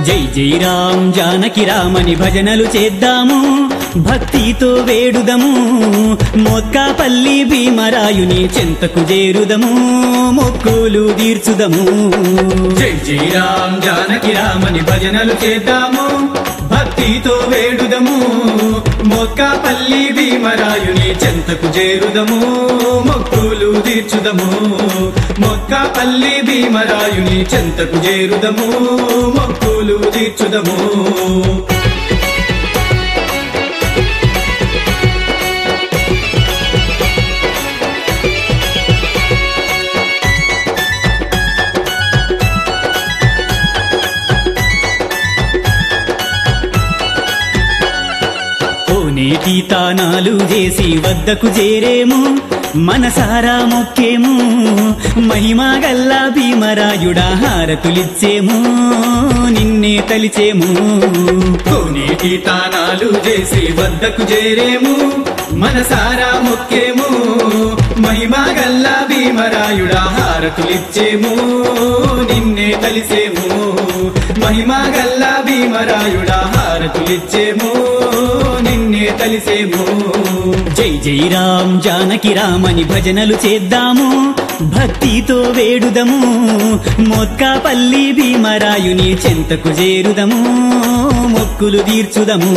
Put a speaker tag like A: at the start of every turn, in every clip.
A: జై జై రామ్ జానకి రామని భజనలు చేద్దాము భక్తితో వేడుదము మొక్కాపల్లి భీమరాయుని చెంతకు చేరుదము మొక్కులు తీర్చుదము
B: జై జై రామ్ జానకి రామని భజనలు చేద్దాము భక్తితో వేడుదము మొక్కపల్లి భీమరాయుని చెంతకు చేరుదము మొక్కులు తీర్చుదము మొక్కపల్లి భీమరాయుని చెంతకు చేరుదము మొక్కులు తీర్చుదము
A: కోనేటి తానాలు చేసి వద్దకు చేరేము మనసారా మొక్కేము మహిమా గల్లా భీమరాయుడా హారతులిచ్చేము నిన్నే తలిచేము
B: కోనేటి తానాలు చేసి వద్దకు చేరేము మనసారా మొక్కేము మహిమా గల్లా భీమరాయుడా హారతులిచ్చేము నిన్నే కలిసేము మహిమా గల్లా భీమరాయుడా హారతులిచ్చేము నిన్నే కలిసేము
A: జై జై రామ్ జానకి రామని భజనలు చేద్దాము భక్తితో వేడుదము మొక్కాపల్లి భీమరాయుని చెంతకు చేరుదము మొక్కులు తీర్చుదము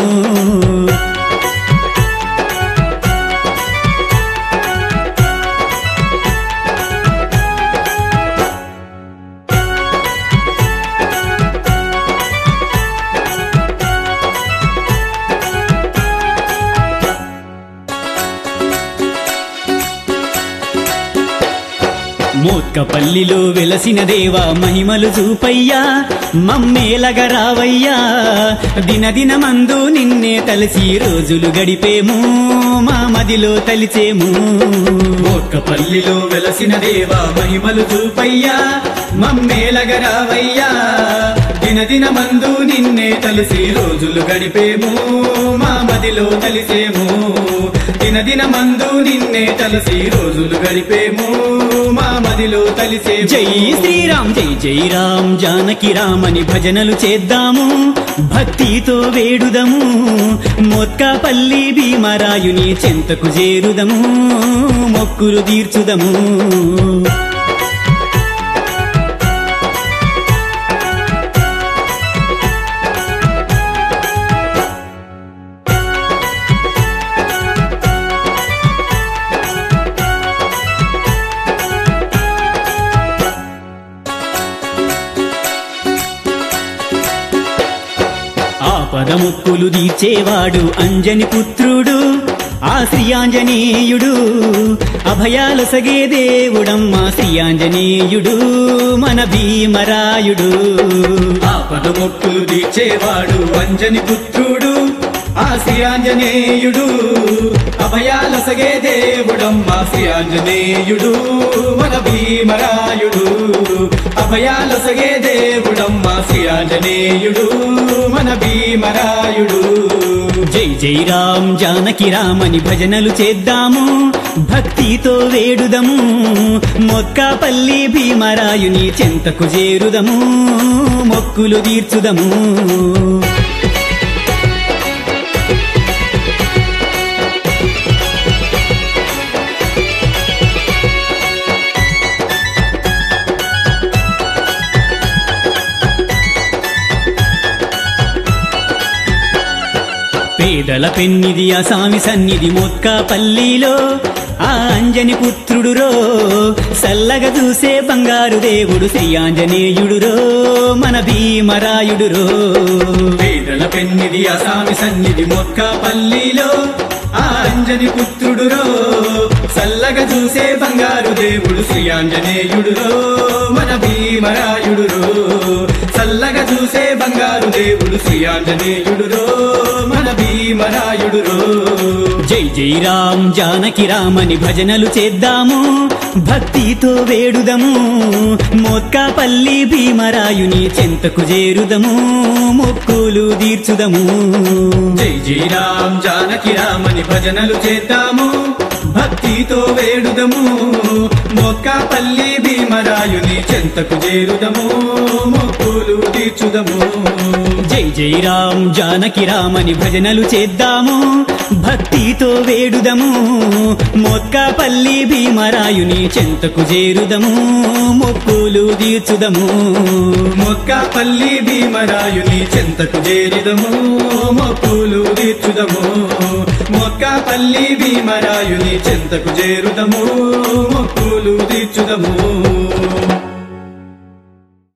A: మోత్కపల్లిలో వెలసిన దేవా మహిమలు చూపయ్యా మమ్మేలగ రావయ్యా దినదినమందు నిన్నే తలసి రోజులు గడిపేము మా మదిలో తలిచేము
B: మోక్కపల్లిలో వెలసిన దేవా మహిమలు చూపయ్యా మమ్మేలగరావయ్యా దినదిన మందు నిన్నే తలిసి రోజులు గడిపేము మా మదిలో తలిసేము దినదిన మందు నిన్నే తలసి రోజులు గడిపేము మా మదిలో తలిసేము
A: జై శ్రీరామ్ జై జై రామ్ జానకి రామని భజనలు చేద్దాము భక్తితో వేడుదము మొత్కాపల్లి భీమరాయుని చెంతకు చేరుదము మొక్కులు తీర్చుదము ఆపదముక్కులు తీర్చేవాడు అంజని పుత్రుడు ఆ శ్రీయాంజనేయుడు అభయాల సగే దేవుడమ్మా శ్రీయాంజనేయుడు మన భీమరాయుడు
B: ఆపద మొక్కులు తీర్చేవాడు అంజని పుత్రుడు ఆ శ్రీఆంజనేయుడు అభయాల సగే దేవుడమ్మ శ్రీఆంజనేయుడు మన భీమరాయుడు అభయాల సగే దేవుడమ్మ శ్రీఆంజనేయుడు మన భీమరాయుడు
A: జై జై రామ్ జానకి రామని భజనలు చేద్దాము భక్తితో వేడుదము మొక్కాపల్లి భీమరాయుని చెంతకు చేరుదము మొక్కులు తీర్చుదము పేదల పెన్నిది ఆ సామి సన్నిధి మొత్కాపల్లిలో ఆ అంజని పుత్రుడురో సల్లగ చూసే బంగారు దేవుడు శ్రీ ఆంజనేయుడురో మన భీమరాయుడురో
B: పేదల పెన్నిది అసామి సన్నిధి మొక్క పల్లిలో ఆ అంజని పుత్రుడురో సల్లగా చూసే బంగారు దేవుడు శ్రీ ఆంజనేయుడురో మన భీమరాయుడురో సల్లగా చూసే బంగారు దేవుడు శ్రీ ఆంజనేయుడురో మన భీమరాయుడురో
A: జై జై రామ్ జానకి రామని భజనలు చేద్దాము భక్తితో వేడుదము మోత్కాపల్లి భీమరాయుని చెంతకు చేరుదము మొక్కులు తీర్చుదము
B: జై జై రామ్ జానకి రామని భజనలు చేద్దాము భక్తితో వేడుదము మొక్కపల్లి భీమరాయుని చెంతకు చేరుదము మొక్కులు తీర్చుదము
A: జై జై రామ్ జానకి రామని భజనలు చేద్దాము భక్తితో వేడుదము మొక్కపల్లి భీమరాయుని చెంతకు చేరుదము మొక్కులు తీర్చుదము
B: మొక్కపల్లి భీమరాయుని చెంతకు చేరిదము మొక్కులు తీర్చుదము మొక్కపల్లి భీమరాయుని చెంతకు చేరుదము మొక్కులు తీర్చుదము